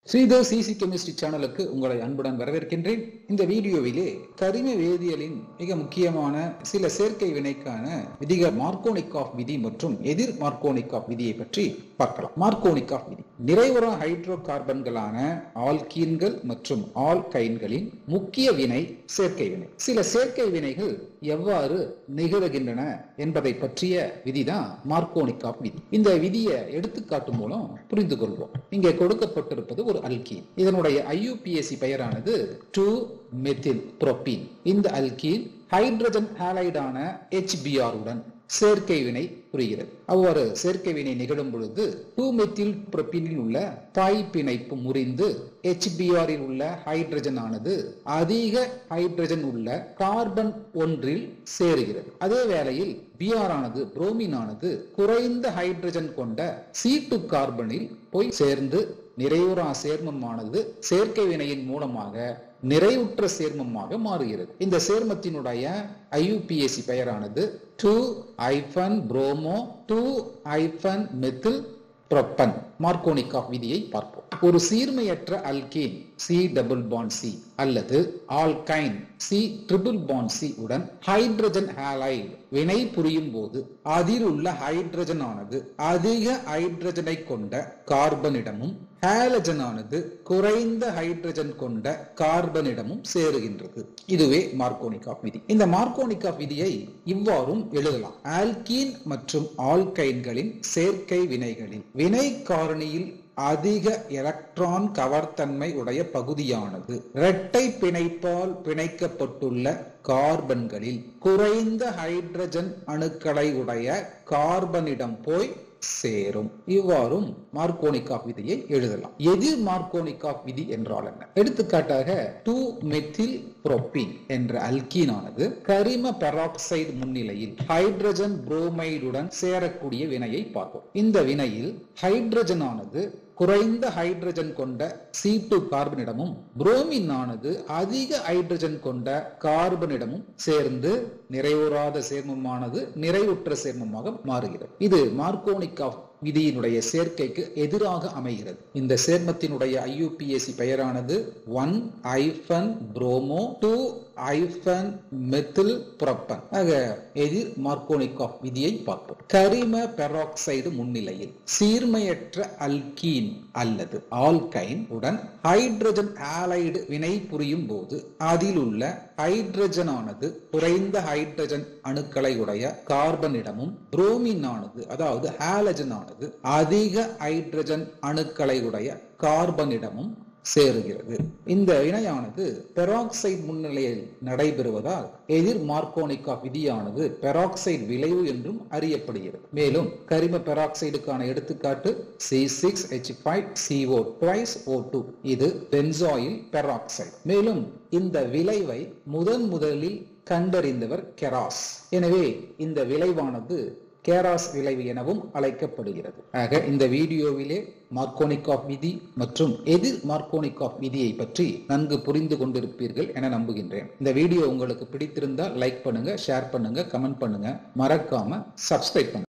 Sridhar CC chemistry சேனலுக்கு உங்களை அன்புடன் வரவேற்கின்றேன் இந்த வீடியோவிலே கரிம வேதியியலின் மிக முக்கியமான சில சேர்க்கை வினைக்கான விதிகள் மார்க்கோனிக் விதி மற்றும் எதிர் மார்க்கோனிக் விதியை பற்றி பார்க்கலாம் மார்க்கோனிக் விதி நிறைவுற ஹைட்ரோ கார்பன்களான ஆல்கீன்கள் மற்றும் ஆல்கைன்களின் முக்கிய வினை சேர்க்கை வினை சில சேர்க்கை வினைகள் எவ்வாறு நிகழ்கின்றன என்பதை பற்றிய விதிதான் மார்க்கோனிக் விதி இந்த விதியை எடுத்துக்காட்டு மூலம் புரிந்து கொள்வோம் இங்கே கொடுக்கப்பட்டிருப்பது ஒரு அல்கீன் இதனுடைய ஐயூபிஎஸ்சி பெயரானது டூ மெத்தில் புரோப்பீன் இந்த அல்கீன் ஹைட்ரஜன் ஹாலைடான ஹெச்பிஆர் உடன் சேர்க்கை வினை புரிகிறது அவ்வாறு சேர்க்கை வினை நிகழும் பொழுது டூ மெத்தில் புரோப்பீனில் உள்ள தாய் பிணைப்பு முறிந்து ஹெச்பிஆரில் உள்ள ஹைட்ரஜன் ஆனது அதிக ஹைட்ரஜன் உள்ள கார்பன் ஒன்றில் சேருகிறது அதே வேளையில் பிஆர் ஆனது புரோமின் ஆனது குறைந்த ஹைட்ரஜன் கொண்ட சி டூ கார்பனில் போய் சேர்ந்து நிறைவுறா சேர்மமானது சேர்க்கை வினையின் மூலமாக நிறைவுற்ற சேர்மமாக மாறுகிறது இந்த சேர்மத்தினுடைய ஐயூபிஎஸ்சி பெயரானது two hyphen bromo two hyphen methyl propane Markovnikov விதியை பார்ப்போம் ஒரு சீர்மையற்ற alkane C double bond C அல்லது alkyne C triple bond C உடன் ஹைட்ரஜன் ஹாலைடு வினை புரியும் போது அதில் உள்ள ஹைட்ரஜன் ஆனது அதிக ஹைட்ரஜனை கொண்ட கார்பனிடமும் ஹாலஜன் ஆனது குறைந்த ஹைட்ரஜன் கொண்ட கார்பனிடமும் சேருகின்றது இதுவே மார்க்கோனிக் விதி இந்த மார்க்கோனிக் விதியை இவ்வாறும் எழுதலாம் ஆல்கீன் மற்றும் ஆல்கைன்களின் சேர்க்கை வினைகளில் வினை காரணியில் அதிக எலக்ட்ரான் கவர்த்தன்மை உடைய பகுதியானது இரட்டை பிணைப்பால் பிணைக்கப்பட்டுள்ள கார்பன்களில் குறைந்த ஹைட்ரஜன் அணுக்களை உடைய கார்பனிடம் போய் சேரும் இவ்வாறும் மார்க்கோனிக் விதியை எழுதலாம் எதிர் மார்க்கோனிக் விதி என்றால் என்ன எடுத்துக்காட்டாக டூ மெத்தில் புரோப்பீன் என்ற அல்கீனானது கரிம பெராக்சைடு முன்னிலையில் ஹைட்ரஜன் புரோமைடுடன் சேரக்கூடிய வினையை பார்ப்போம் இந்த வினையில் ஹைட்ரஜன் ஆனது குறைந்த ஹைட்ரஜன் கொண்ட சி டூ கார்பனிடமும் புரோமின் ஆனது அதிக ஹைட்ரஜன் கொண்ட கார்பனிடமும் சேர்ந்து நிறைவுறாத சேர்மமானது நிறைவுற்ற சேர்மமாக மாறுகிறது இது மார்க்கோனிக் விதியினுடைய சேர்க்கைக்கு எதிராக அமைகிறது இந்த சேர்மத்தினுடைய ஐயூபிஎஸ்சி பெயரானது one hyphen bromo two hyphen methyl propane ஆக எதிர் மார்க்கோனிக் விதியை பார்ப்போம் கரிம பெராக்சைடு முன்னிலையில் சீர்மையற்ற அல்கீன் அல்லது ஆல்கைன் உடன் ஹைட்ரஜன் ஆலைடு வினை புரியும் போது அதில் உள்ள ஹைட்ரஜன் ஆனது குறைந்த ஹைட்ரஜன் அணுக்களை உடைய கார்பனிடமும் புரோமின் ஆனது அதாவது ஹாலஜன் ஆனது அதிக ஹைட்ரஜன் அணுக்களை உடைய கார்பனிடமும் சேருகிறது இந்த வினையானது பெராக்சைடு முன்னிலையில் நடைபெறுவதால் எதிர் மார்க்கோனிக் விதியானது பெராக்சைடு விளைவு என்றும் அறியப்படுகிறது மேலும் கரிம பெராக்சைடுக்கான எடுத்துக்காட்டு C six H five CO twice O two இது பென்சாயில் பெராக்சைடு மேலும் இந்த விளைவை முதன் முதலில் கண்டறிந்தவர் கெராஸ் எனவே இந்த விளைவானது கேராஸ் விளைவு எனவும் அழைக்கப்படுகிறது ஆக இந்த வீடியோவிலே மார்க்கோனிக் ஆஃப் விதி மற்றும் எதிர் மார்க்கோனிக் ஆஃப் விதியை பற்றி நன்கு புரிந்து கொண்டிருப்பீர்கள் என நம்புகின்றேன் இந்த வீடியோ உங்களுக்கு பிடித்திருந்தால் லைக் பண்ணுங்க ஷேர் பண்ணுங்க கமெண்ட் பண்ணுங்க மறக்காம சப்ஸ்கிரைப் பண்ணுங்க